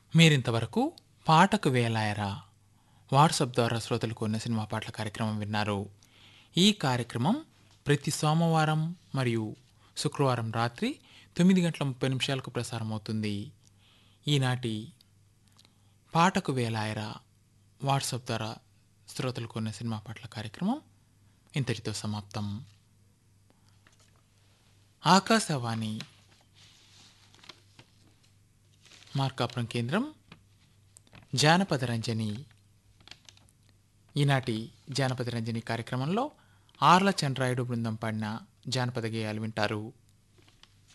మీరింతవరకు పాటకు వేలాయరా వాట్సాప్ ద్వారా శ్రోతలు కొన్న సినిమా పాటల కార్యక్రమం విన్నారు ఈ కార్యక్రమం ప్రతి సోమవారం మరియు శుక్రవారం రాత్రి తొమ్మిది గంటల ముప్పై నిమిషాలకు ప్రసారం అవుతుంది ఈనాటి పాటకు వేలాయరా వాట్సాప్ ద్వారా శ్రోతలు కొన్న సినిమా పాటల కార్యక్రమం ఇంతటితో సమాప్తం ఆకాశవాణి మార్కాపురం కేంద్రం జానపద రంజని ఈనాటి జానపద రంజని కార్యక్రమంలో ఆర్ల చంద్రాయుడు బృందం పాడిన జానపద గేయాలు వింటారు